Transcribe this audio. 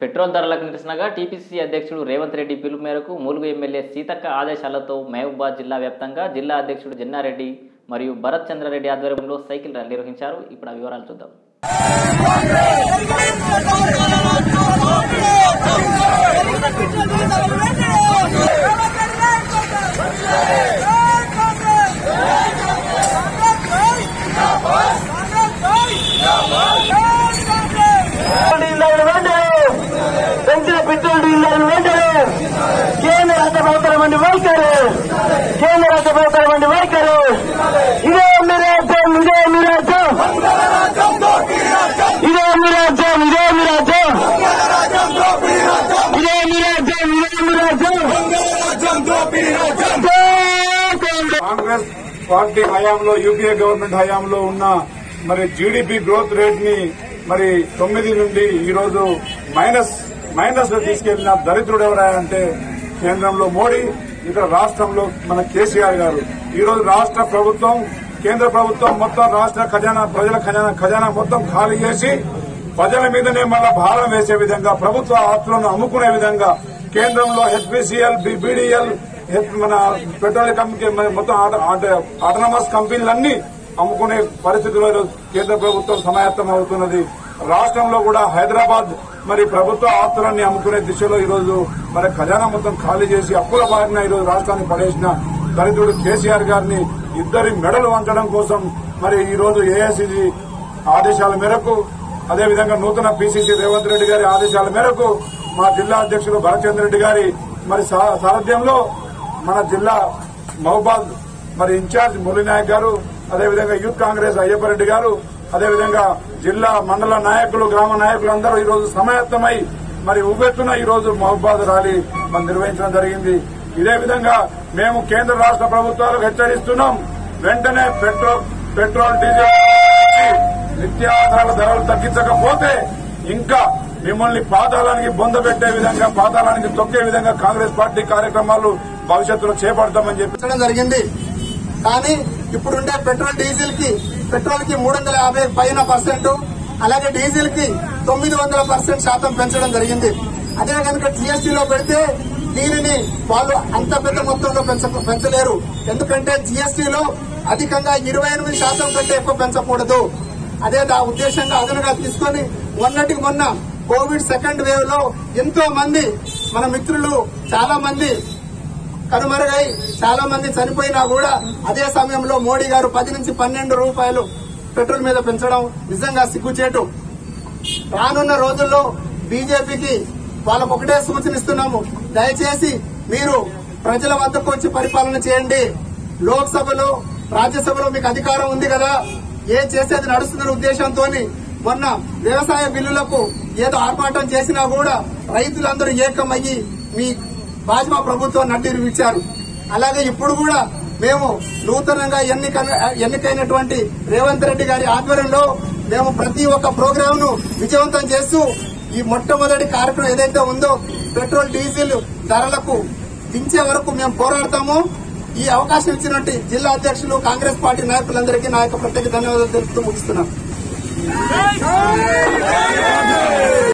petrol ధరలకు నిరసనగా TPC అధ్యక్షుడు రేవంత్ రెడ్డి పిలుపు మేరకు ములుగు ఎమ్మెల్యే సీతక్క ఆదేశాలతో మహబూబాద్ జిల్లా వ్యాప్తంగా జిల్లా అధ్యక్షుడు జన్నారెడ్డి మరియు భరత్ చంద్రారెడ్డి ఆధ్వర్యంలో సైకిల్ ర్యాలీ నిర్వహించారు ఇప్పుడు ఆ వివరాలు చూద్దాం డీలర్లు వెంటనే పెంచిన పెట్రోల్ డీలర్లు వెంటనే కేంద్ర రాష్ట్ర ప్రభుత్వం వంటి వైఖరి కేంద్ర రాష్ట్ర ప్రభుత్వం వంటి వైఖరి ఇదే మీ రాజ్యం ఇదే మీ రాజ్యం ఇదే మీ రాజ్యం ఇదే మీ రాజ్యం ఇదే మీ రాజ్యం ఇదే మీ రాజ్యం జై కాంగ్రెస్ కాంగ్రెస్ పార్టీ హయాంలో యూపీఏ గవర్నమెంట్ హయాంలో ఉన్న మరి జీడీపీ గ్రోత్ రేట్ ని మరి తొమ్మిది నుండి ఈ రోజు మైనస్ మైనస్ లో తీసుకెళ్లిన దరిద్రుడు ఎవరంటే కేంద్రంలో మోడీ ఇక్కడ రాష్ట్రంలో మన కేసీఆర్ గారు ఈ రోజు రాష్ట్ర ప్రభుత్వం కేంద్ర ప్రభుత్వం మొత్తం రాష్ట్ర ఖజానా ప్రజల ఖజానా ఖజానా మొత్తం ఖాళీ చేసి ప్రజల మీదనే మళ్ళా భారం వేసే విధంగా ప్రభుత్వ ఆస్తులను అమ్ముకునే విధంగా కేంద్రంలో హెచ్పిసిఎల్ బీడీఎల్ మన పెట్రోలియం కంపెనీ మన మొత్తం ఆటోనమస్ కంపెనీలన్నీ అమ్ముకునే పరిస్థితిలో ఈరోజు కేంద్ర ప్రభుత్వం సమాయత్తం అవుతున్నది రాష్ట్రంలో కూడా హైదరాబాద్ మరి ప్రభుత్వ ఆస్తులన్నీ అమ్ముకునే దిశలో ఈ రోజు మరి ఖజానా మొత్తం ఖాళీ చేసి అప్పుల బారిన ఈ రోజు రాష్ట్రాన్ని పడేసిన దళితుడు కేసీఆర్ గారిని ఇద్దరి మెడలు వంచడం కోసం మరి ఈ రోజు ఏఐసిసి ఆదేశాల మేరకు అదేవిధంగా నూతన పిసిసి రేవంత్ రెడ్డి గారి ఆదేశాల మేరకు మా జిల్లా అధ్యక్షులు భరచంద్ర రెడ్డి గారి మరి సా- సారథ్యంలో మన జిల్లా మహబాద్ మరి ఇన్ఛార్జ్ మురళీనాయక్ గారు అదేవిధంగా యూత్ కాంగ్రెస్ అయ్యప్పరెడ్డి గారు అదేవిధంగా జిల్లా మండల నాయకులు గ్రామ నాయకులు అందరూ ఈ రోజు సమాయత్తమై మరి ఉవ్వెత్తున ఈ రోజు మహబాద్ ర్యాలీ మనం నిర్వహించడం జరిగింది ఇదే విధంగా మేము కేంద్ర రాష్ట్ర ప్రభుత్వాలకు హెచ్చరిస్తున్నాం వెంటనే పెట్రోల్ పెట్రోల్ డీజిల్ నిత్యావసరాల ధరలు తగ్గించకపోతే ఇంకా మిమ్మల్ని పాతాళానికి బొందబెట్టే విధంగా పాతాళానికి తొక్కే విధంగా కాంగ్రెస్ పార్టీ కార్యక్రమాలు భవిష్యత్తులో చేపడతామని చెప్పి పెంచడం జరిగింది కానీ ఇప్పుడుండే పెట్రోల్ డీజిల్ కి పెట్రోల్ కి మూడు వందల యాభై పైన పర్సెంట్ అలాగే డీజిల్ కి తొమ్మిది వందల పర్సెంట్ శాతం పెంచడం జరిగింది అదే కనుక జీఎస్టీలో పెడితే దీనిని వాళ్ళు అంత పెద్ద మొత్తంలో పెంచ పెంచలేరు ఎందుకంటే జీఎస్టీలో అధికంగా ఇరవై ఎనిమిది శాతం కంటే ఎక్కువ పెంచకూడదు అదే ఆ ఉద్దేశంగా అదనుగా తీసుకొని మొన్నటికి మొన్న కోవిడ్ సెకండ్ వేవ్ లో ఎంతో మంది మన మిత్రులు చాలా మంది కనుమరుగై చాలా మంది చనిపోయినా కూడా అదే సమయంలో మోడీ గారు పది నుంచి పన్నెండు రూపాయలు పెట్రోల్ మీద పెంచడం నిజంగా సిగ్గుచేటు రానున్న రోజుల్లో బీజేపీకి వాళ్ళకు ఒకటే సూచనిస్తున్నాము దయచేసి మీరు ప్రజల వద్దకు వచ్చి పరిపాలన చేయండి లోక్సభలో రాజ్యసభలో మీకు అధికారం ఉంది కదా ఏ చేసేది నడుస్తున్న ఉద్దేశంతో మొన్న వ్యవసాయ బిల్లులకు ఏదో ఆర్భాటం చేసినా కూడా రైతులందరూ ఏకమయ్యి మీ భాజపా ప్రభుత్వం నడ్డి ఇచ్చారు అలాగే ఇప్పుడు కూడా మేము నూతనంగా ఎన్నిక ఎన్నికైనటువంటి రేవంత్ రెడ్డి గారి ఆధ్వర్యంలో మేము ప్రతి ఒక్క ప్రోగ్రామ్ ను విజయవంతం చేస్తూ ఈ మొట్టమొదటి కార్యక్రమం ఏదైతే ఉందో పెట్రోల్ డీజిల్ ధరలకు దించే వరకు మేము పోరాడతాము ఈ అవకాశం ఇచ్చినట్టు జిల్లా అధ్యక్షులు కాంగ్రెస్ పార్టీ నాయకులందరికీ నా యొక్క ప్రత్యేక ధన్యవాదాలు తెలుపుతూ ముగిస్తున్నాను